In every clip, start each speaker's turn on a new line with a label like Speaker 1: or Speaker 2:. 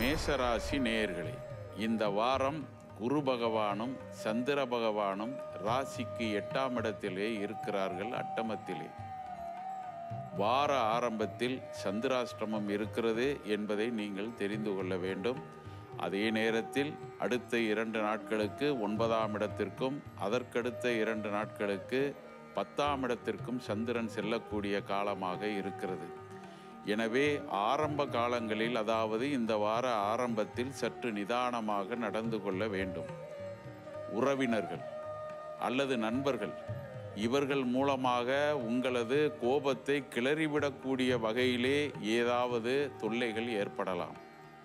Speaker 1: மேசராசி நேயர்களே இந்த வாரம் குரு பகவானும் சந்திர பகவானும் ராசிக்கு எட்டாம் இடத்திலே இருக்கிறார்கள் அட்டமத்திலே வார ஆரம்பத்தில் சந்திராஷ்டிரமம் இருக்கிறது என்பதை நீங்கள் தெரிந்து கொள்ள வேண்டும் அதே நேரத்தில் அடுத்த இரண்டு நாட்களுக்கு ஒன்பதாம் இடத்திற்கும் அதற்கடுத்த இரண்டு நாட்களுக்கு பத்தாம் இடத்திற்கும் சந்திரன் செல்லக்கூடிய காலமாக இருக்கிறது எனவே ஆரம்ப காலங்களில் அதாவது இந்த வார ஆரம்பத்தில் சற்று நிதானமாக நடந்து கொள்ள வேண்டும் உறவினர்கள் அல்லது நண்பர்கள் இவர்கள் மூலமாக உங்களது கோபத்தை கிளறிவிடக்கூடிய வகையிலே ஏதாவது தொல்லைகள் ஏற்படலாம்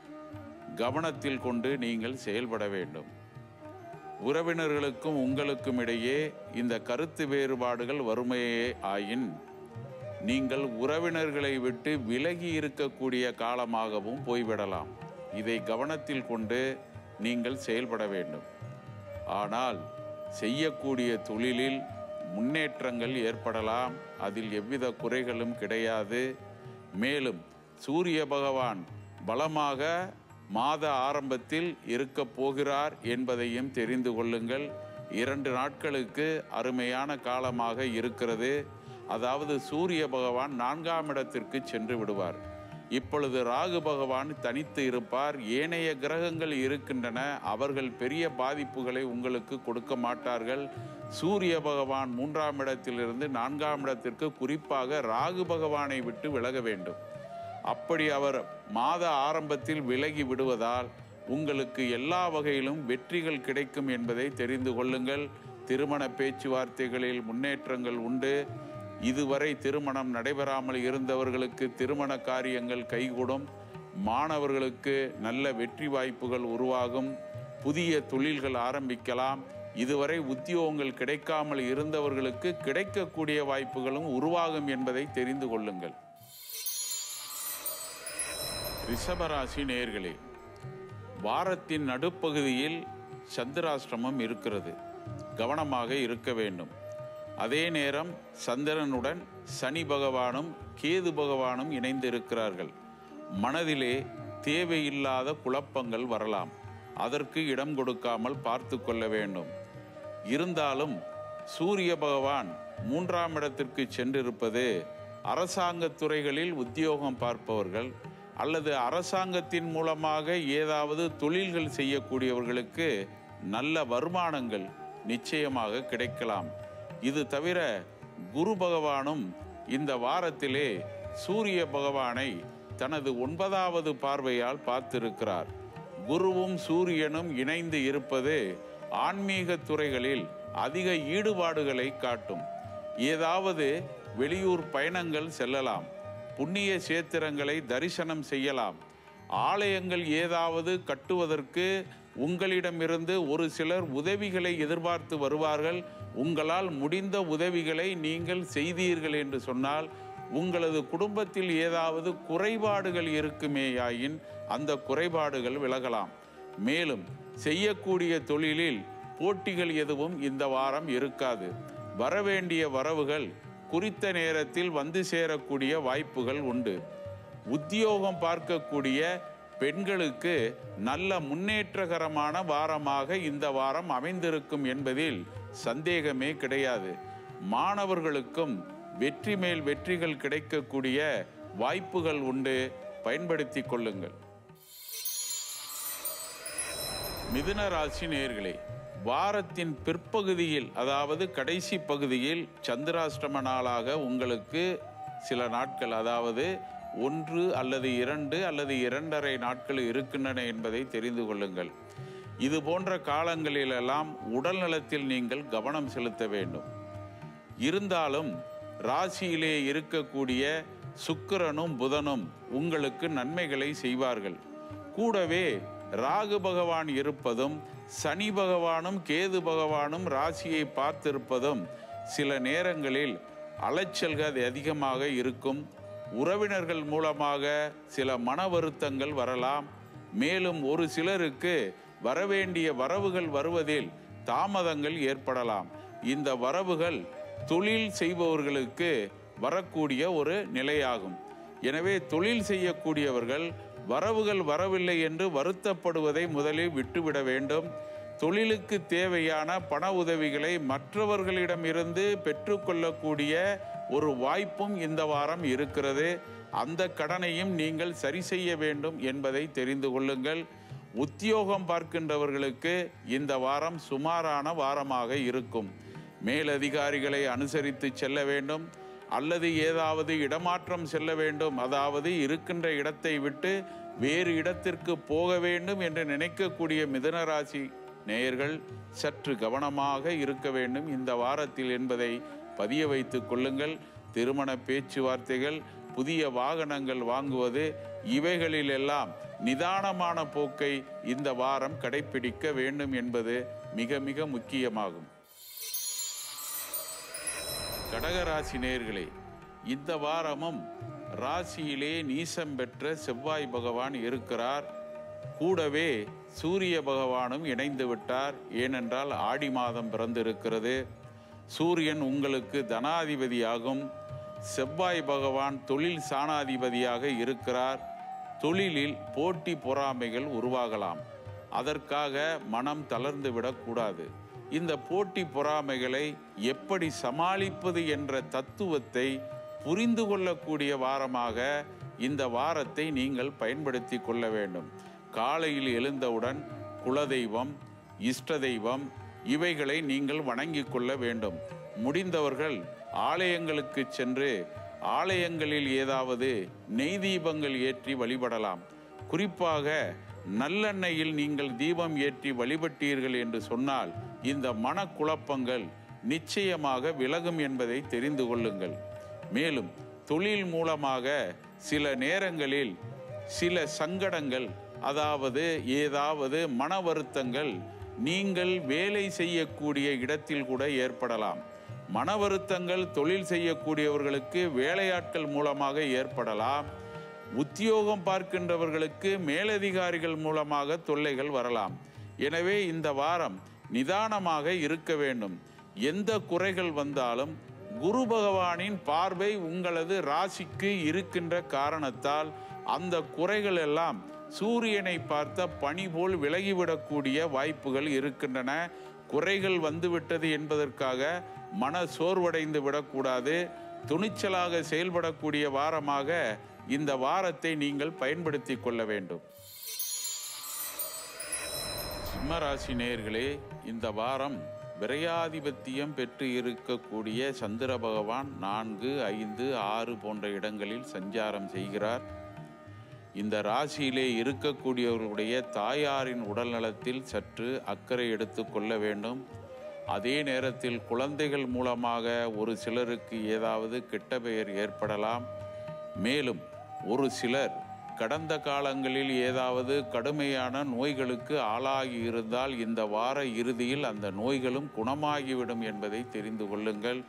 Speaker 1: கவனத்தில் கொண்டு நீங்கள் செயல்பட வேண்டும் உறவினர்களுக்கும் உங்களுக்கும் இடையே இந்த கருத்து வேறுபாடுகள் வறுமையே ஆயின் நீங்கள் உறவினர்களை விட்டு விலகி இருக்கக்கூடிய காலமாகவும் போய்விடலாம் இதை கவனத்தில் கொண்டு நீங்கள் செயல்பட வேண்டும் ஆனால் செய்யக்கூடிய தொழிலில் முன்னேற்றங்கள் ஏற்படலாம் அதில் எவ்வித குறைகளும் கிடையாது மேலும் சூரிய பகவான் பலமாக மாத ஆரம்பத்தில் இருக்க போகிறார் என்பதையும் தெரிந்து கொள்ளுங்கள் இரண்டு நாட்களுக்கு அருமையான காலமாக இருக்கிறது அதாவது சூரிய பகவான் நான்காம் இடத்திற்கு சென்று விடுவார் இப்பொழுது ராகு பகவான் தனித்து இருப்பார் ஏனைய கிரகங்கள் இருக்கின்றன அவர்கள் பெரிய பாதிப்புகளை உங்களுக்கு கொடுக்க மாட்டார்கள் சூரிய பகவான் மூன்றாம் இடத்திலிருந்து நான்காம் இடத்திற்கு குறிப்பாக ராகு பகவானை விட்டு விலக வேண்டும் அப்படி அவர் மாத ஆரம்பத்தில் விலகி விடுவதால் உங்களுக்கு எல்லா வகையிலும் வெற்றிகள் கிடைக்கும் என்பதை தெரிந்து கொள்ளுங்கள் திருமண பேச்சுவார்த்தைகளில் முன்னேற்றங்கள் உண்டு இதுவரை திருமணம் நடைபெறாமல் இருந்தவர்களுக்கு திருமண காரியங்கள் கைகூடும் மாணவர்களுக்கு நல்ல வெற்றி வாய்ப்புகள் உருவாகும் புதிய தொழில்கள் ஆரம்பிக்கலாம் இதுவரை உத்தியோகங்கள் கிடைக்காமல் இருந்தவர்களுக்கு கிடைக்கக்கூடிய வாய்ப்புகளும் உருவாகும் என்பதை தெரிந்து கொள்ளுங்கள் ரிஷபராசி நேர்களே வாரத்தின் நடுப்பகுதியில் சந்திராஷ்டிரமம் இருக்கிறது கவனமாக இருக்க வேண்டும் அதே நேரம் சந்திரனுடன் சனி பகவானும் கேது பகவானும் இணைந்திருக்கிறார்கள் மனதிலே தேவையில்லாத குழப்பங்கள் வரலாம் அதற்கு இடம் கொடுக்காமல் பார்த்து கொள்ள வேண்டும் இருந்தாலும் சூரிய பகவான் மூன்றாம் இடத்திற்கு சென்றிருப்பது அரசாங்க துறைகளில் உத்தியோகம் பார்ப்பவர்கள் அல்லது அரசாங்கத்தின் மூலமாக ஏதாவது தொழில்கள் செய்யக்கூடியவர்களுக்கு நல்ல வருமானங்கள் நிச்சயமாக கிடைக்கலாம் இது தவிர குரு பகவானும் இந்த வாரத்திலே சூரிய பகவானை தனது ஒன்பதாவது பார்வையால் பார்த்திருக்கிறார் குருவும் சூரியனும் இணைந்து இருப்பது ஆன்மீக துறைகளில் அதிக ஈடுபாடுகளை காட்டும் ஏதாவது வெளியூர் பயணங்கள் செல்லலாம் புண்ணிய சேத்திரங்களை தரிசனம் செய்யலாம் ஆலயங்கள் ஏதாவது கட்டுவதற்கு உங்களிடமிருந்து ஒரு சிலர் உதவிகளை எதிர்பார்த்து வருவார்கள் உங்களால் முடிந்த உதவிகளை நீங்கள் செய்தீர்கள் என்று சொன்னால் உங்களது குடும்பத்தில் ஏதாவது குறைபாடுகள் இருக்குமேயாயின் அந்த குறைபாடுகள் விலகலாம் மேலும் செய்யக்கூடிய தொழிலில் போட்டிகள் எதுவும் இந்த வாரம் இருக்காது வரவேண்டிய வரவுகள் குறித்த நேரத்தில் வந்து சேரக்கூடிய வாய்ப்புகள் உண்டு உத்தியோகம் பார்க்கக்கூடிய பெண்களுக்கு நல்ல முன்னேற்றகரமான வாரமாக இந்த வாரம் அமைந்திருக்கும் என்பதில் சந்தேகமே கிடையாது மாணவர்களுக்கும் வெற்றி மேல் வெற்றிகள் கிடைக்கக்கூடிய வாய்ப்புகள் உண்டு பயன்படுத்தி கொள்ளுங்கள் மிதுன ராசி நேர்களே வாரத்தின் பிற்பகுதியில் அதாவது கடைசி பகுதியில் சந்திராஷ்டம நாளாக உங்களுக்கு சில நாட்கள் அதாவது ஒன்று அல்லது இரண்டு அல்லது இரண்டரை நாட்கள் இருக்கின்றன என்பதை தெரிந்து கொள்ளுங்கள் இது போன்ற காலங்களிலெல்லாம் உடல் நலத்தில் நீங்கள் கவனம் செலுத்த வேண்டும் இருந்தாலும் ராசியிலே இருக்கக்கூடிய சுக்கிரனும் புதனும் உங்களுக்கு நன்மைகளை செய்வார்கள் கூடவே ராகு பகவான் இருப்பதும் சனி பகவானும் கேது பகவானும் ராசியை பார்த்திருப்பதும் சில நேரங்களில் அலைச்சல்கள் அதிகமாக இருக்கும் உறவினர்கள் மூலமாக சில மன வருத்தங்கள் வரலாம் மேலும் ஒரு சிலருக்கு வரவேண்டிய வரவுகள் வருவதில் தாமதங்கள் ஏற்படலாம் இந்த வரவுகள் தொழில் செய்பவர்களுக்கு வரக்கூடிய ஒரு நிலையாகும் எனவே தொழில் செய்யக்கூடியவர்கள் வரவுகள் வரவில்லை என்று வருத்தப்படுவதை முதலில் விட்டுவிட வேண்டும் தொழிலுக்கு தேவையான பண உதவிகளை மற்றவர்களிடமிருந்து பெற்றுக்கொள்ளக்கூடிய ஒரு வாய்ப்பும் இந்த வாரம் இருக்கிறது அந்த கடனையும் நீங்கள் சரி செய்ய வேண்டும் என்பதை தெரிந்து கொள்ளுங்கள் உத்தியோகம் பார்க்கின்றவர்களுக்கு இந்த வாரம் சுமாரான வாரமாக இருக்கும் மேலதிகாரிகளை அனுசரித்து செல்ல வேண்டும் அல்லது ஏதாவது இடமாற்றம் செல்ல வேண்டும் அதாவது இருக்கின்ற இடத்தை விட்டு வேறு இடத்திற்கு போக வேண்டும் என்று நினைக்கக்கூடிய மிதனராசி நேயர்கள் சற்று கவனமாக இருக்க வேண்டும் இந்த வாரத்தில் என்பதை பதிய வைத்துக் கொள்ளுங்கள் திருமண பேச்சுவார்த்தைகள் புதிய வாகனங்கள் வாங்குவது இவைகளிலெல்லாம் நிதானமான போக்கை இந்த வாரம் கடைபிடிக்க வேண்டும் என்பது மிக மிக முக்கியமாகும் கடகராசி நேர்களே இந்த வாரமும் ராசியிலே நீசம் பெற்ற செவ்வாய் பகவான் இருக்கிறார் கூடவே சூரிய பகவானும் இணைந்து விட்டார் ஏனென்றால் ஆடி மாதம் பிறந்திருக்கிறது சூரியன் உங்களுக்கு தனாதிபதியாகும் செவ்வாய் பகவான் தொழில் சாணாதிபதியாக இருக்கிறார் தொழிலில் போட்டி பொறாமைகள் உருவாகலாம் அதற்காக மனம் தளர்ந்து விடக்கூடாது இந்த போட்டி பொறாமைகளை எப்படி சமாளிப்பது என்ற தத்துவத்தை புரிந்து கொள்ளக்கூடிய வாரமாக இந்த வாரத்தை நீங்கள் பயன்படுத்தி கொள்ள வேண்டும் காலையில் எழுந்தவுடன் குலதெய்வம் இஷ்ட தெய்வம் இவைகளை நீங்கள் வணங்கிக் கொள்ள வேண்டும் முடிந்தவர்கள் ஆலயங்களுக்கு சென்று ஆலயங்களில் ஏதாவது நெய் தீபங்கள் ஏற்றி வழிபடலாம் குறிப்பாக நல்லெண்ணெயில் நீங்கள் தீபம் ஏற்றி வழிபட்டீர்கள் என்று சொன்னால் இந்த மனக்குழப்பங்கள் நிச்சயமாக விலகும் என்பதை தெரிந்து கொள்ளுங்கள் மேலும் தொழில் மூலமாக சில நேரங்களில் சில சங்கடங்கள் அதாவது ஏதாவது மன வருத்தங்கள் நீங்கள் வேலை செய்யக்கூடிய இடத்தில் கூட ஏற்படலாம் மன வருத்தங்கள் தொழில் செய்யக்கூடியவர்களுக்கு வேலையாட்கள் மூலமாக ஏற்படலாம் உத்தியோகம் பார்க்கின்றவர்களுக்கு மேலதிகாரிகள் மூலமாக தொல்லைகள் வரலாம் எனவே இந்த வாரம் நிதானமாக இருக்க வேண்டும் எந்த குறைகள் வந்தாலும் குரு பகவானின் பார்வை உங்களது ராசிக்கு இருக்கின்ற காரணத்தால் அந்த குறைகள் எல்லாம் சூரியனை பார்த்த பனி போல் விலகிவிடக்கூடிய வாய்ப்புகள் இருக்கின்றன குறைகள் வந்துவிட்டது என்பதற்காக மன சோர்வடைந்து விடக்கூடாது துணிச்சலாக செயல்படக்கூடிய வாரமாக இந்த வாரத்தை நீங்கள் பயன்படுத்தி கொள்ள வேண்டும் சிம்மராசி நேயர்களே இந்த வாரம் விரையாதிபத்தியம் பெற்று இருக்கக்கூடிய சந்திர பகவான் நான்கு ஐந்து ஆறு போன்ற இடங்களில் சஞ்சாரம் செய்கிறார் இந்த ராசியிலே இருக்கக்கூடியவர்களுடைய தாயாரின் உடல்நலத்தில் சற்று அக்கறை எடுத்து கொள்ள வேண்டும் அதே நேரத்தில் குழந்தைகள் மூலமாக ஒரு சிலருக்கு ஏதாவது கெட்ட பெயர் ஏற்படலாம் மேலும் ஒரு சிலர் கடந்த காலங்களில் ஏதாவது கடுமையான நோய்களுக்கு ஆளாகி இருந்தால் இந்த வார இறுதியில் அந்த நோய்களும் குணமாகிவிடும் என்பதை தெரிந்து கொள்ளுங்கள்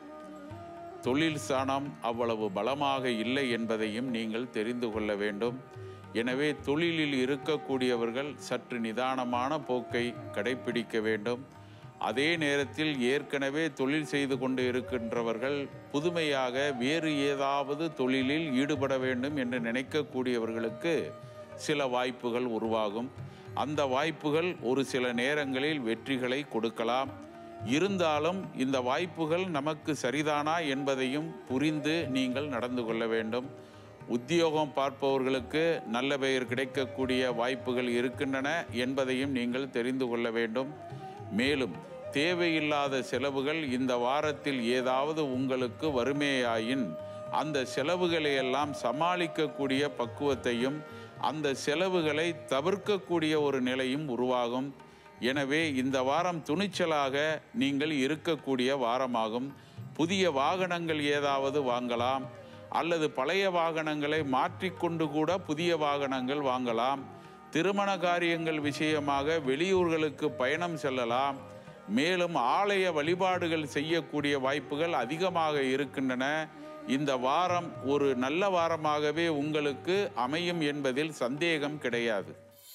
Speaker 1: தொழில் சாணம் அவ்வளவு பலமாக இல்லை என்பதையும் நீங்கள் தெரிந்து கொள்ள வேண்டும் எனவே தொழிலில் இருக்கக்கூடியவர்கள் சற்று நிதானமான போக்கை கடைபிடிக்க வேண்டும் அதே நேரத்தில் ஏற்கனவே தொழில் செய்து கொண்டு இருக்கின்றவர்கள் புதுமையாக வேறு ஏதாவது தொழிலில் ஈடுபட வேண்டும் என்று நினைக்கக்கூடியவர்களுக்கு சில வாய்ப்புகள் உருவாகும் அந்த வாய்ப்புகள் ஒரு சில நேரங்களில் வெற்றிகளை கொடுக்கலாம் இருந்தாலும் இந்த வாய்ப்புகள் நமக்கு சரிதானா என்பதையும் புரிந்து நீங்கள் நடந்து கொள்ள வேண்டும் உத்தியோகம் பார்ப்பவர்களுக்கு நல்ல பெயர் கிடைக்கக்கூடிய வாய்ப்புகள் இருக்கின்றன என்பதையும் நீங்கள் தெரிந்து கொள்ள வேண்டும் மேலும் தேவையில்லாத செலவுகள் இந்த வாரத்தில் ஏதாவது உங்களுக்கு வறுமையாயின் அந்த செலவுகளை எல்லாம் சமாளிக்கக்கூடிய பக்குவத்தையும் அந்த செலவுகளை தவிர்க்கக்கூடிய ஒரு நிலையும் உருவாகும் எனவே இந்த வாரம் துணிச்சலாக நீங்கள் இருக்கக்கூடிய வாரமாகும் புதிய வாகனங்கள் ஏதாவது வாங்கலாம் அல்லது பழைய வாகனங்களை மாற்றிக்கொண்டு கூட புதிய வாகனங்கள் வாங்கலாம் திருமண காரியங்கள் விஷயமாக வெளியூர்களுக்கு பயணம் செல்லலாம் மேலும் ஆலய வழிபாடுகள் செய்யக்கூடிய வாய்ப்புகள் அதிகமாக இருக்கின்றன இந்த வாரம் ஒரு நல்ல வாரமாகவே உங்களுக்கு அமையும் என்பதில் சந்தேகம் கிடையாது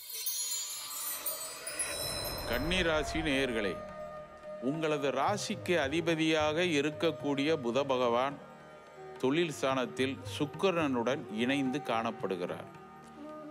Speaker 1: கன்னிராசி நேயர்களே உங்களது ராசிக்கு அதிபதியாக இருக்கக்கூடிய புத பகவான் தொழில் ஸ்தானத்தில் சுக்கிரனுடன் இணைந்து காணப்படுகிறார்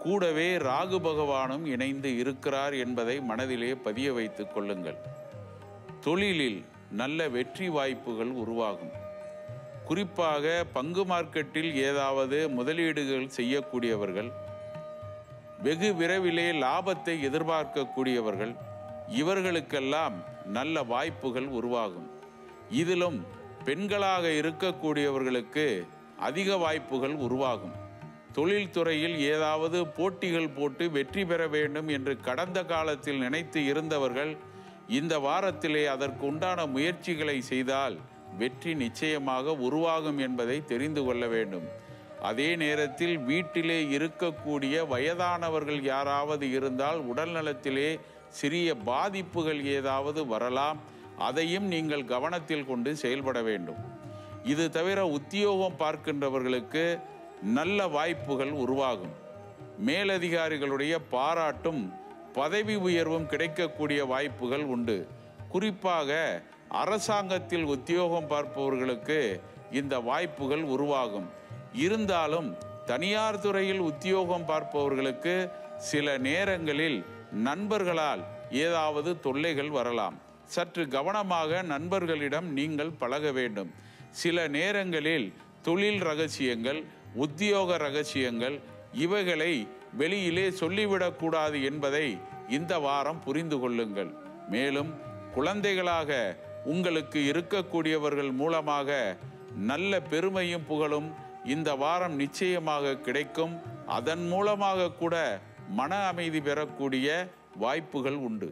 Speaker 1: கூடவே ராகு பகவானும் இணைந்து இருக்கிறார் என்பதை மனதிலே பதிய வைத்துக் கொள்ளுங்கள் தொழிலில் நல்ல வெற்றி வாய்ப்புகள் உருவாகும் குறிப்பாக பங்கு மார்க்கெட்டில் ஏதாவது முதலீடுகள் செய்யக்கூடியவர்கள் வெகு விரைவிலே லாபத்தை எதிர்பார்க்கக்கூடியவர்கள் இவர்களுக்கெல்லாம் நல்ல வாய்ப்புகள் உருவாகும் இதிலும் பெண்களாக இருக்கக்கூடியவர்களுக்கு அதிக வாய்ப்புகள் உருவாகும் தொழில்துறையில் ஏதாவது போட்டிகள் போட்டு வெற்றி பெற வேண்டும் என்று கடந்த காலத்தில் நினைத்து இருந்தவர்கள் இந்த வாரத்திலே அதற்கு உண்டான முயற்சிகளை செய்தால் வெற்றி நிச்சயமாக உருவாகும் என்பதை தெரிந்து கொள்ள வேண்டும் அதே நேரத்தில் வீட்டிலே இருக்கக்கூடிய வயதானவர்கள் யாராவது இருந்தால் உடல் நலத்திலே சிறிய பாதிப்புகள் ஏதாவது வரலாம் அதையும் நீங்கள் கவனத்தில் கொண்டு செயல்பட வேண்டும் இது தவிர உத்தியோகம் பார்க்கின்றவர்களுக்கு நல்ல வாய்ப்புகள் உருவாகும் மேலதிகாரிகளுடைய பாராட்டும் பதவி உயர்வும் கிடைக்கக்கூடிய வாய்ப்புகள் உண்டு குறிப்பாக அரசாங்கத்தில் உத்தியோகம் பார்ப்பவர்களுக்கு இந்த வாய்ப்புகள் உருவாகும் இருந்தாலும் தனியார் துறையில் உத்தியோகம் பார்ப்பவர்களுக்கு சில நேரங்களில் நண்பர்களால் ஏதாவது தொல்லைகள் வரலாம் சற்று கவனமாக நண்பர்களிடம் நீங்கள் பழக வேண்டும் சில நேரங்களில் தொழில் ரகசியங்கள் உத்தியோக ரகசியங்கள் இவைகளை வெளியிலே சொல்லிவிடக்கூடாது என்பதை இந்த வாரம் புரிந்து கொள்ளுங்கள் மேலும் குழந்தைகளாக உங்களுக்கு இருக்கக்கூடியவர்கள் மூலமாக நல்ல பெருமையும் புகழும் இந்த வாரம் நிச்சயமாக கிடைக்கும் அதன் மூலமாக கூட மன அமைதி பெறக்கூடிய வாய்ப்புகள் உண்டு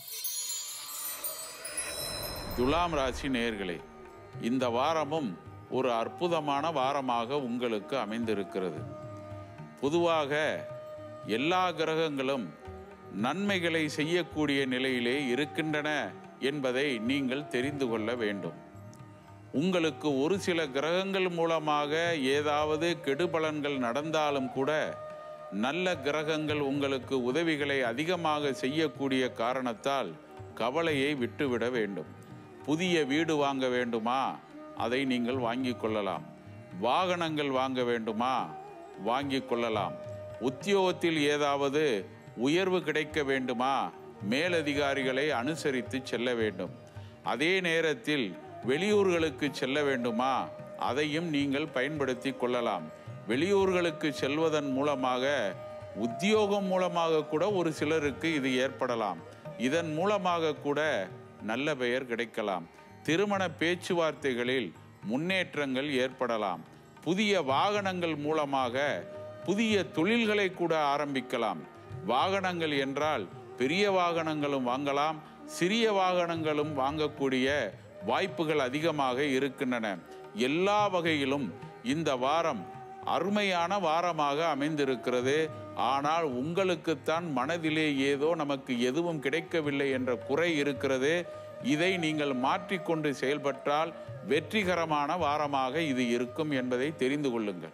Speaker 1: துலாம் ராசி நேயர்களே இந்த வாரமும் ஒரு அற்புதமான வாரமாக உங்களுக்கு அமைந்திருக்கிறது பொதுவாக எல்லா கிரகங்களும் நன்மைகளை செய்யக்கூடிய நிலையிலே இருக்கின்றன என்பதை நீங்கள் தெரிந்து கொள்ள வேண்டும் உங்களுக்கு ஒரு சில கிரகங்கள் மூலமாக ஏதாவது கெடுபலன்கள் நடந்தாலும் கூட நல்ல கிரகங்கள் உங்களுக்கு உதவிகளை அதிகமாக செய்யக்கூடிய காரணத்தால் கவலையை விட்டுவிட வேண்டும் புதிய வீடு வாங்க வேண்டுமா அதை நீங்கள் வாங்கிக் கொள்ளலாம் வாகனங்கள் வாங்க வேண்டுமா வாங்கிக் கொள்ளலாம் உத்தியோகத்தில் ஏதாவது உயர்வு கிடைக்க வேண்டுமா மேலதிகாரிகளை அனுசரித்து செல்ல வேண்டும் அதே நேரத்தில் வெளியூர்களுக்கு செல்ல வேண்டுமா அதையும் நீங்கள் பயன்படுத்தி கொள்ளலாம் வெளியூர்களுக்கு செல்வதன் மூலமாக உத்தியோகம் மூலமாக கூட ஒரு சிலருக்கு இது ஏற்படலாம் இதன் மூலமாக கூட நல்ல பெயர் கிடைக்கலாம் திருமண பேச்சுவார்த்தைகளில் முன்னேற்றங்கள் ஏற்படலாம் புதிய வாகனங்கள் மூலமாக புதிய தொழில்களை கூட ஆரம்பிக்கலாம் வாகனங்கள் என்றால் பெரிய வாகனங்களும் வாங்கலாம் சிறிய வாகனங்களும் வாங்கக்கூடிய வாய்ப்புகள் அதிகமாக இருக்கின்றன எல்லா வகையிலும் இந்த வாரம் அருமையான வாரமாக அமைந்திருக்கிறது ஆனால் உங்களுக்குத்தான் மனதிலே ஏதோ நமக்கு எதுவும் கிடைக்கவில்லை என்ற குறை இருக்கிறது இதை நீங்கள் மாற்றிக்கொண்டு செயல்பட்டால் வெற்றிகரமான வாரமாக இது இருக்கும் என்பதை தெரிந்து கொள்ளுங்கள்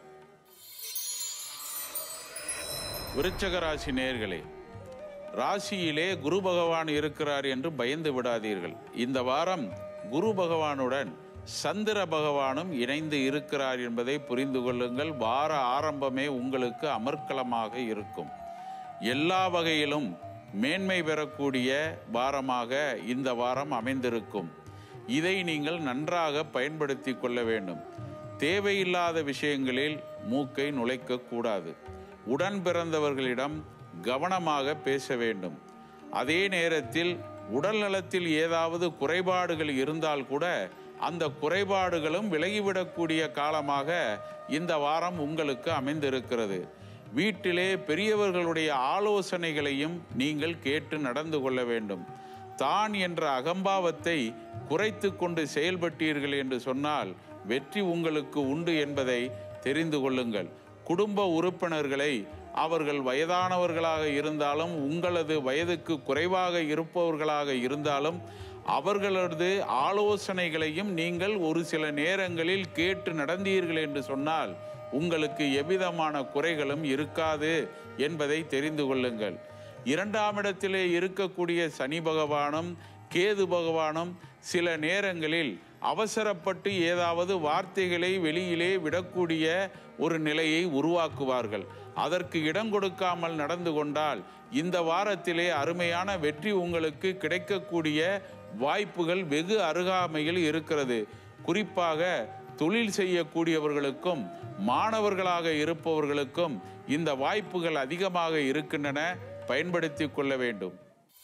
Speaker 1: விருச்சக ராசி நேயர்களே ராசியிலே குரு பகவான் இருக்கிறார் என்று பயந்து விடாதீர்கள் இந்த வாரம் குரு பகவானுடன் சந்திர பகவானும் இணைந்து இருக்கிறார் என்பதை புரிந்து கொள்ளுங்கள் வார ஆரம்பமே உங்களுக்கு அமர்க்கலமாக இருக்கும் எல்லா வகையிலும் மேன்மை பெறக்கூடிய வாரமாக இந்த வாரம் அமைந்திருக்கும் இதை நீங்கள் நன்றாக பயன்படுத்தி கொள்ள வேண்டும் தேவையில்லாத விஷயங்களில் மூக்கை நுழைக்க கூடாது உடன் பிறந்தவர்களிடம் கவனமாக பேச வேண்டும் அதே நேரத்தில் உடல் நலத்தில் ஏதாவது குறைபாடுகள் இருந்தால் கூட அந்த குறைபாடுகளும் விலகிவிடக்கூடிய காலமாக இந்த வாரம் உங்களுக்கு அமைந்திருக்கிறது வீட்டிலே பெரியவர்களுடைய ஆலோசனைகளையும் நீங்கள் கேட்டு நடந்து கொள்ள வேண்டும் தான் என்ற அகம்பாவத்தை குறைத்து கொண்டு செயல்பட்டீர்கள் என்று சொன்னால் வெற்றி உங்களுக்கு உண்டு என்பதை தெரிந்து கொள்ளுங்கள் குடும்ப உறுப்பினர்களை அவர்கள் வயதானவர்களாக இருந்தாலும் உங்களது வயதுக்கு குறைவாக இருப்பவர்களாக இருந்தாலும் அவர்களது ஆலோசனைகளையும் நீங்கள் ஒரு சில நேரங்களில் கேட்டு நடந்தீர்கள் என்று சொன்னால் உங்களுக்கு எவ்விதமான குறைகளும் இருக்காது என்பதை தெரிந்து கொள்ளுங்கள் இரண்டாம் இடத்திலே இருக்கக்கூடிய சனி பகவானும் கேது பகவானும் சில நேரங்களில் அவசரப்பட்டு ஏதாவது வார்த்தைகளை வெளியிலே விடக்கூடிய ஒரு நிலையை உருவாக்குவார்கள் அதற்கு இடம் கொடுக்காமல் நடந்து கொண்டால் இந்த வாரத்திலே அருமையான வெற்றி உங்களுக்கு கிடைக்கக்கூடிய வாய்ப்புகள் வெகு அருகாமையில் இருக்கிறது குறிப்பாக தொழில் செய்யக்கூடியவர்களுக்கும் மாணவர்களாக இருப்பவர்களுக்கும் இந்த வாய்ப்புகள் அதிகமாக இருக்கின்றன பயன்படுத்தி கொள்ள வேண்டும்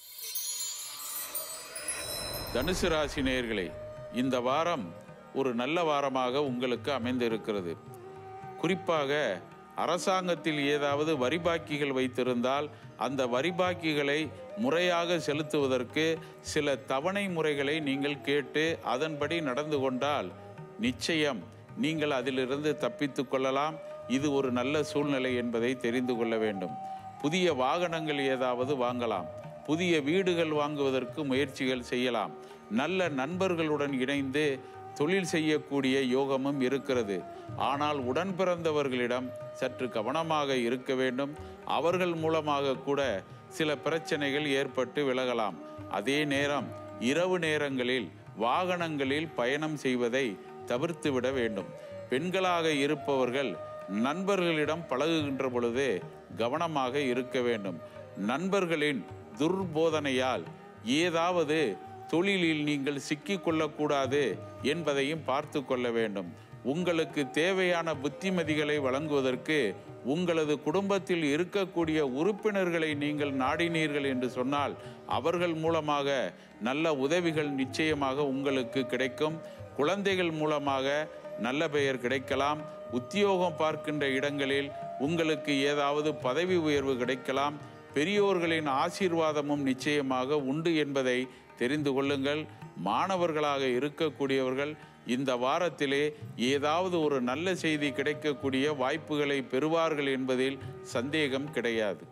Speaker 1: தனுசு ராசி நேயர்களே இந்த வாரம் ஒரு நல்ல வாரமாக உங்களுக்கு அமைந்திருக்கிறது குறிப்பாக அரசாங்கத்தில் ஏதாவது வரிபாக்கிகள் வைத்திருந்தால் அந்த வரிபாக்கிகளை முறையாக செலுத்துவதற்கு சில தவணை முறைகளை நீங்கள் கேட்டு அதன்படி நடந்து கொண்டால் நிச்சயம் நீங்கள் அதிலிருந்து தப்பித்து கொள்ளலாம் இது ஒரு நல்ல சூழ்நிலை என்பதை தெரிந்து கொள்ள வேண்டும் புதிய வாகனங்கள் ஏதாவது வாங்கலாம் புதிய வீடுகள் வாங்குவதற்கு முயற்சிகள் செய்யலாம் நல்ல நண்பர்களுடன் இணைந்து தொழில் செய்யக்கூடிய யோகமும் இருக்கிறது ஆனால் உடன் பிறந்தவர்களிடம் சற்று கவனமாக இருக்க வேண்டும் அவர்கள் மூலமாக கூட சில பிரச்சனைகள் ஏற்பட்டு விலகலாம் அதே நேரம் இரவு நேரங்களில் வாகனங்களில் பயணம் செய்வதை தவிர்த்து விட வேண்டும் பெண்களாக இருப்பவர்கள் நண்பர்களிடம் பழகுகின்ற பொழுது கவனமாக இருக்க வேண்டும் நண்பர்களின் துர்போதனையால் ஏதாவது தொழிலில் நீங்கள் சிக்கிக் கொள்ளக்கூடாது என்பதையும் பார்த்து கொள்ள வேண்டும் உங்களுக்கு தேவையான புத்திமதிகளை வழங்குவதற்கு உங்களது குடும்பத்தில் இருக்கக்கூடிய உறுப்பினர்களை நீங்கள் நாடினீர்கள் என்று சொன்னால் அவர்கள் மூலமாக நல்ல உதவிகள் நிச்சயமாக உங்களுக்கு கிடைக்கும் குழந்தைகள் மூலமாக நல்ல பெயர் கிடைக்கலாம் உத்தியோகம் பார்க்கின்ற இடங்களில் உங்களுக்கு ஏதாவது பதவி உயர்வு கிடைக்கலாம் பெரியோர்களின் ஆசீர்வாதமும் நிச்சயமாக உண்டு என்பதை தெரிந்து கொள்ளுங்கள் மாணவர்களாக இருக்கக்கூடியவர்கள் இந்த வாரத்திலே ஏதாவது ஒரு நல்ல செய்தி கிடைக்கக்கூடிய வாய்ப்புகளை பெறுவார்கள் என்பதில் சந்தேகம் கிடையாது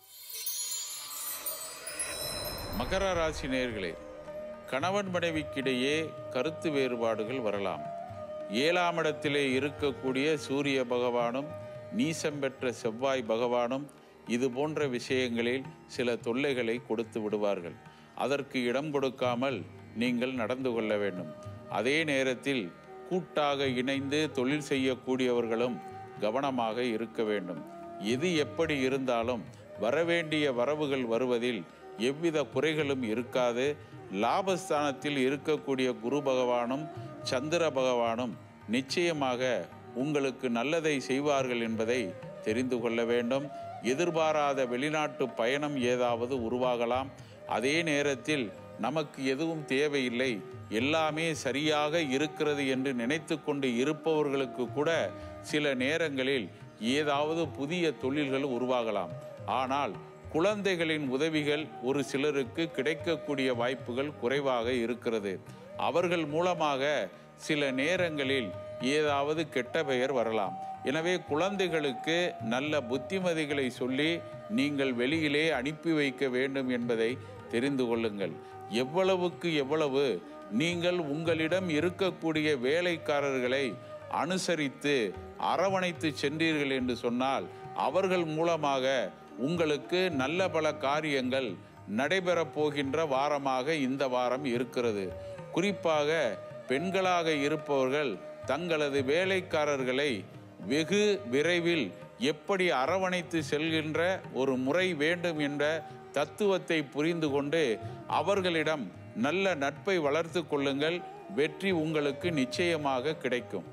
Speaker 1: மகர ராசி நேயர்களே கணவன் மனைவிக்கிடையே கருத்து வேறுபாடுகள் வரலாம் ஏழாம் இடத்திலே இருக்கக்கூடிய சூரிய பகவானும் நீசம் பெற்ற செவ்வாய் பகவானும் இது போன்ற விஷயங்களில் சில தொல்லைகளை கொடுத்து விடுவார்கள் அதற்கு இடம் கொடுக்காமல் நீங்கள் நடந்து கொள்ள வேண்டும் அதே நேரத்தில் கூட்டாக இணைந்து தொழில் செய்யக்கூடியவர்களும் கவனமாக இருக்க வேண்டும் எது எப்படி இருந்தாலும் வரவேண்டிய வரவுகள் வருவதில் எவ்வித குறைகளும் இருக்காது லாபஸ்தானத்தில் இருக்கக்கூடிய குரு பகவானும் சந்திர பகவானும் நிச்சயமாக உங்களுக்கு நல்லதை செய்வார்கள் என்பதை தெரிந்து கொள்ள வேண்டும் எதிர்பாராத வெளிநாட்டு பயணம் ஏதாவது உருவாகலாம் அதே நேரத்தில் நமக்கு எதுவும் தேவையில்லை எல்லாமே சரியாக இருக்கிறது என்று நினைத்து கொண்டு இருப்பவர்களுக்கு கூட சில நேரங்களில் ஏதாவது புதிய தொழில்கள் உருவாகலாம் ஆனால் குழந்தைகளின் உதவிகள் ஒரு சிலருக்கு கிடைக்கக்கூடிய வாய்ப்புகள் குறைவாக இருக்கிறது அவர்கள் மூலமாக சில நேரங்களில் ஏதாவது கெட்ட பெயர் வரலாம் எனவே குழந்தைகளுக்கு நல்ல புத்திமதிகளை சொல்லி நீங்கள் வெளியிலே அனுப்பி வைக்க வேண்டும் என்பதை தெரிந்து கொள்ளுங்கள் எவ்வளவுக்கு எவ்வளவு நீங்கள் உங்களிடம் இருக்கக்கூடிய வேலைக்காரர்களை அனுசரித்து அரவணைத்து சென்றீர்கள் என்று சொன்னால் அவர்கள் மூலமாக உங்களுக்கு நல்ல பல காரியங்கள் நடைபெறப் போகின்ற வாரமாக இந்த வாரம் இருக்கிறது குறிப்பாக பெண்களாக இருப்பவர்கள் தங்களது வேலைக்காரர்களை வெகு விரைவில் எப்படி அரவணைத்து செல்கின்ற ஒரு முறை வேண்டும் என்ற தத்துவத்தை புரிந்து கொண்டு அவர்களிடம் நல்ல நட்பை வளர்த்து கொள்ளுங்கள் வெற்றி உங்களுக்கு நிச்சயமாக கிடைக்கும்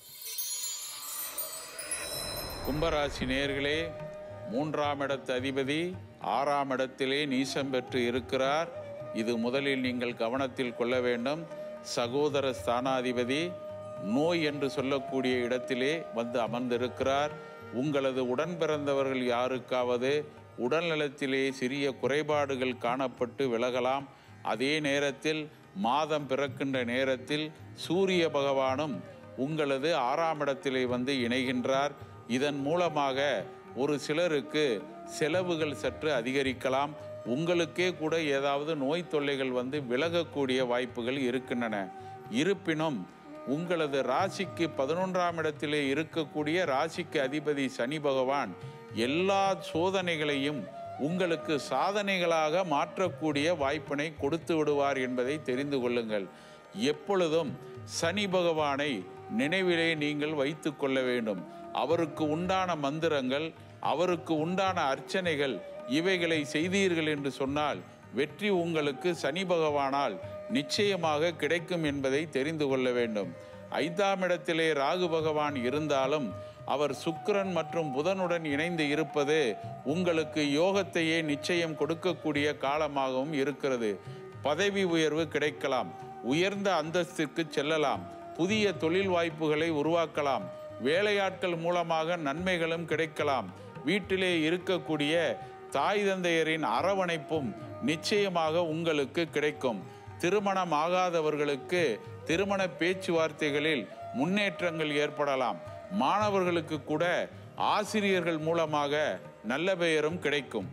Speaker 1: கும்பராசி நேர்களே மூன்றாம் இடத்து அதிபதி ஆறாம் இடத்திலே நீசம் பெற்று இருக்கிறார் இது முதலில் நீங்கள் கவனத்தில் கொள்ள வேண்டும் சகோதர ஸ்தானாதிபதி நோய் என்று சொல்லக்கூடிய இடத்திலே வந்து அமர்ந்திருக்கிறார் உங்களது உடன் பிறந்தவர்கள் யாருக்காவது உடல்நலத்திலே சிறிய குறைபாடுகள் காணப்பட்டு விலகலாம் அதே நேரத்தில் மாதம் பிறக்கின்ற நேரத்தில் சூரிய பகவானும் உங்களது ஆறாம் இடத்திலே வந்து இணைகின்றார் இதன் மூலமாக ஒரு சிலருக்கு செலவுகள் சற்று அதிகரிக்கலாம் உங்களுக்கே கூட ஏதாவது நோய் தொல்லைகள் வந்து விலகக்கூடிய வாய்ப்புகள் இருக்கின்றன இருப்பினும் உங்களது ராசிக்கு பதினொன்றாம் இடத்திலே இருக்கக்கூடிய ராசிக்கு அதிபதி சனி பகவான் எல்லா சோதனைகளையும் உங்களுக்கு சாதனைகளாக மாற்றக்கூடிய வாய்ப்பினை கொடுத்து விடுவார் என்பதை தெரிந்து கொள்ளுங்கள் எப்பொழுதும் சனி பகவானை நினைவிலே நீங்கள் வைத்து கொள்ள வேண்டும் அவருக்கு உண்டான மந்திரங்கள் அவருக்கு உண்டான அர்ச்சனைகள் இவைகளை செய்தீர்கள் என்று சொன்னால் வெற்றி உங்களுக்கு சனி பகவானால் நிச்சயமாக கிடைக்கும் என்பதை தெரிந்து கொள்ள வேண்டும் ஐந்தாம் இடத்திலே ராகு பகவான் இருந்தாலும் அவர் சுக்கிரன் மற்றும் புதனுடன் இணைந்து இருப்பது உங்களுக்கு யோகத்தையே நிச்சயம் கொடுக்கக்கூடிய காலமாகவும் இருக்கிறது பதவி உயர்வு கிடைக்கலாம் உயர்ந்த அந்தஸ்துக்கு செல்லலாம் புதிய தொழில் வாய்ப்புகளை உருவாக்கலாம் வேலையாட்கள் மூலமாக நன்மைகளும் கிடைக்கலாம் வீட்டிலே இருக்கக்கூடிய தாய் தந்தையரின் அரவணைப்பும் நிச்சயமாக உங்களுக்கு கிடைக்கும் திருமணம் ஆகாதவர்களுக்கு திருமண பேச்சுவார்த்தைகளில் முன்னேற்றங்கள் ஏற்படலாம் மாணவர்களுக்கு கூட ஆசிரியர்கள் மூலமாக நல்ல பெயரும் கிடைக்கும்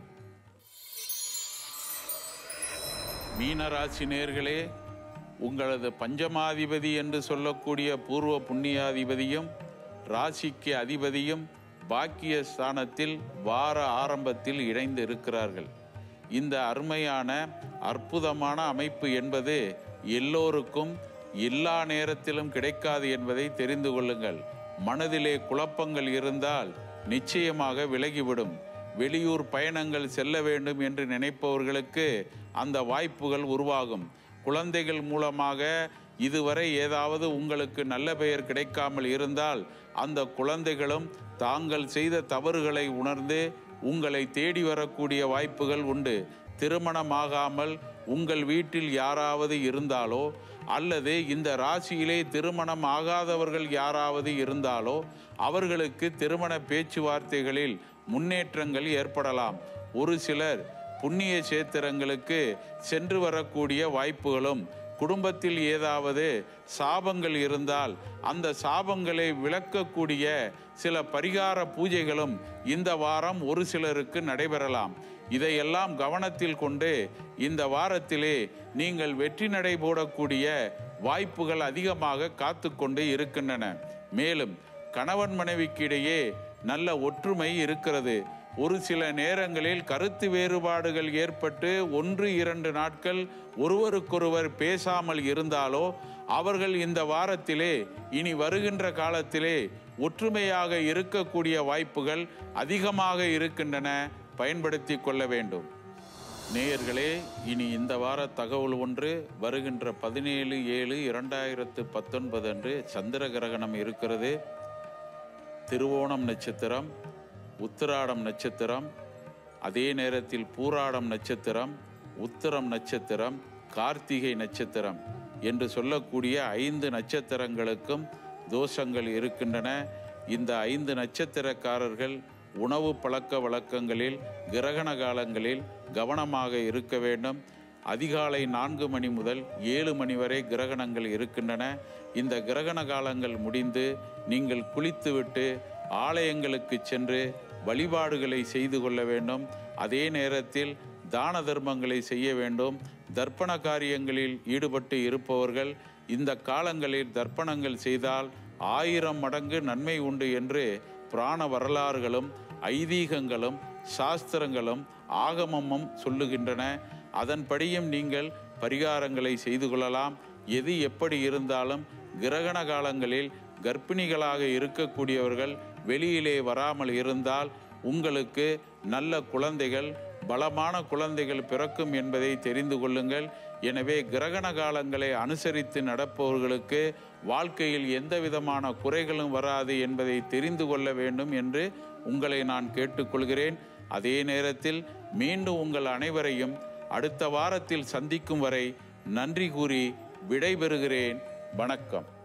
Speaker 1: மீனராசி நேர்களே உங்களது பஞ்சமாதிபதி என்று சொல்லக்கூடிய பூர்வ புண்ணியாதிபதியும் ராசிக்கு அதிபதியும் பாக்கிய ஸ்தானத்தில் வார ஆரம்பத்தில் இணைந்து இருக்கிறார்கள் இந்த அருமையான அற்புதமான அமைப்பு என்பது எல்லோருக்கும் எல்லா நேரத்திலும் கிடைக்காது என்பதை தெரிந்து கொள்ளுங்கள் மனதிலே குழப்பங்கள் இருந்தால் நிச்சயமாக விலகிவிடும் வெளியூர் பயணங்கள் செல்ல வேண்டும் என்று நினைப்பவர்களுக்கு அந்த வாய்ப்புகள் உருவாகும் குழந்தைகள் மூலமாக இதுவரை ஏதாவது உங்களுக்கு நல்ல பெயர் கிடைக்காமல் இருந்தால் அந்த குழந்தைகளும் தாங்கள் செய்த தவறுகளை உணர்ந்து உங்களை தேடி வரக்கூடிய வாய்ப்புகள் உண்டு திருமணமாகாமல் உங்கள் வீட்டில் யாராவது இருந்தாலோ அல்லது இந்த ராசியிலே திருமணம் ஆகாதவர்கள் யாராவது இருந்தாலோ அவர்களுக்கு திருமண பேச்சுவார்த்தைகளில் முன்னேற்றங்கள் ஏற்படலாம் ஒரு சிலர் புண்ணிய சேத்திரங்களுக்கு சென்று வரக்கூடிய வாய்ப்புகளும் குடும்பத்தில் ஏதாவது சாபங்கள் இருந்தால் அந்த சாபங்களை விளக்கக்கூடிய சில பரிகார பூஜைகளும் இந்த வாரம் ஒரு சிலருக்கு நடைபெறலாம் இதையெல்லாம் கவனத்தில் கொண்டு இந்த வாரத்திலே நீங்கள் வெற்றி நடை போடக்கூடிய வாய்ப்புகள் அதிகமாக காத்து கொண்டு இருக்கின்றன மேலும் கணவன் மனைவிக்கு இடையே நல்ல ஒற்றுமை இருக்கிறது ஒரு சில நேரங்களில் கருத்து வேறுபாடுகள் ஏற்பட்டு ஒன்று இரண்டு நாட்கள் ஒருவருக்கொருவர் பேசாமல் இருந்தாலோ அவர்கள் இந்த வாரத்திலே இனி வருகின்ற காலத்திலே ஒற்றுமையாக இருக்கக்கூடிய வாய்ப்புகள் அதிகமாக இருக்கின்றன பயன்படுத்தி கொள்ள வேண்டும் நேயர்களே இனி இந்த வார தகவல் ஒன்று வருகின்ற பதினேழு ஏழு இரண்டாயிரத்து பத்தொன்பது அன்று சந்திர கிரகணம் இருக்கிறது திருவோணம் நட்சத்திரம் உத்திராடம் நட்சத்திரம் அதே நேரத்தில் பூராடம் நட்சத்திரம் உத்திரம் நட்சத்திரம் கார்த்திகை நட்சத்திரம் என்று சொல்லக்கூடிய ஐந்து நட்சத்திரங்களுக்கும் தோஷங்கள் இருக்கின்றன இந்த ஐந்து நட்சத்திரக்காரர்கள் உணவு பழக்க வழக்கங்களில் கிரகண காலங்களில் கவனமாக இருக்க வேண்டும் அதிகாலை நான்கு மணி முதல் ஏழு மணி வரை கிரகணங்கள் இருக்கின்றன இந்த கிரகண காலங்கள் முடிந்து நீங்கள் குளித்துவிட்டு ஆலயங்களுக்கு சென்று வழிபாடுகளை செய்து கொள்ள வேண்டும் அதே நேரத்தில் தான தர்மங்களை செய்ய வேண்டும் தர்ப்பண காரியங்களில் ஈடுபட்டு இருப்பவர்கள் இந்த காலங்களில் தர்ப்பணங்கள் செய்தால் ஆயிரம் மடங்கு நன்மை உண்டு என்று புராண வரலாறுகளும் ஐதீகங்களும் சாஸ்திரங்களும் ஆகமமும் சொல்லுகின்றன அதன்படியும் நீங்கள் பரிகாரங்களை செய்து கொள்ளலாம் எது எப்படி இருந்தாலும் கிரகண காலங்களில் கர்ப்பிணிகளாக இருக்கக்கூடியவர்கள் வெளியிலே வராமல் இருந்தால் உங்களுக்கு நல்ல குழந்தைகள் பலமான குழந்தைகள் பிறக்கும் என்பதை தெரிந்து கொள்ளுங்கள் எனவே கிரகண காலங்களை அனுசரித்து நடப்பவர்களுக்கு வாழ்க்கையில் எந்த விதமான குறைகளும் வராது என்பதை தெரிந்து கொள்ள வேண்டும் என்று உங்களை நான் கேட்டுக்கொள்கிறேன் அதே நேரத்தில் மீண்டும் உங்கள் அனைவரையும் அடுத்த வாரத்தில் சந்திக்கும் வரை நன்றி கூறி விடைபெறுகிறேன் வணக்கம்